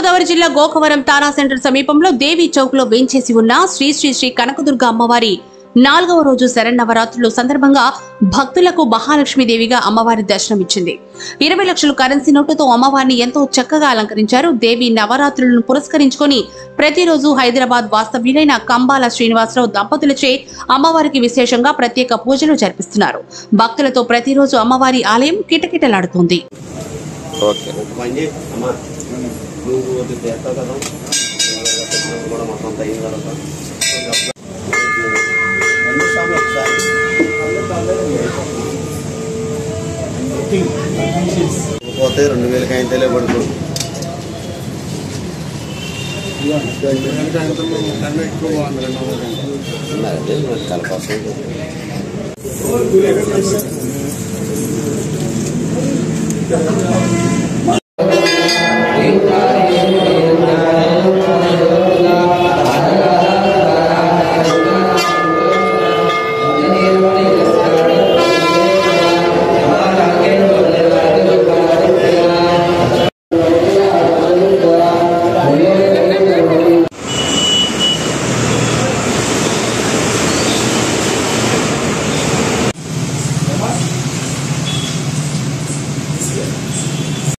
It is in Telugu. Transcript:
తూర్పుగోదావరి జిల్లా గోకవరం తారా సెంటర్ సమీపంలో దేవి చౌక్ లో వేంచేసి ఉన్న శ్రీ శ్రీ శ్రీ కనకదుర్గ అమ్మవారి నాలుగవ రోజు శరన్నవరాత్రులు సందర్భంగా భక్తులకు మహాలక్ష్మీదేవిగా అమ్మవారి దర్శనమిచ్చింది ఇరవై లక్షల కరెన్సీ నోటుతో అమ్మవారిని ఎంతో చక్కగా అలంకరించారు దేవి నవరాత్రులను పురస్కరించుకొని ప్రతిరోజు హైదరాబాద్ వాస్తవ్యులైన కంబాల శ్రీనివాసరావు దంపతులచే అమ్మవారికి విశేషంగా ప్రత్యేక పూజలు జరిపిస్తున్నారు భక్తులతో ప్రతిరోజు అమ్మవారి ఆలయం కిటకిటలాడుతుంది ఓకే పని చేయి అమ్మా నువ్వు అది చేస్తావు కదా పెట్టినప్పుడు కూడా మొత్తం అంతా అయిన తర్వాత రెండు సార్లు ఒకసారి పోతే రెండు వేలకి అయితేలే పడుకో అదే మరి కలపాల్సి ఉంటుంది.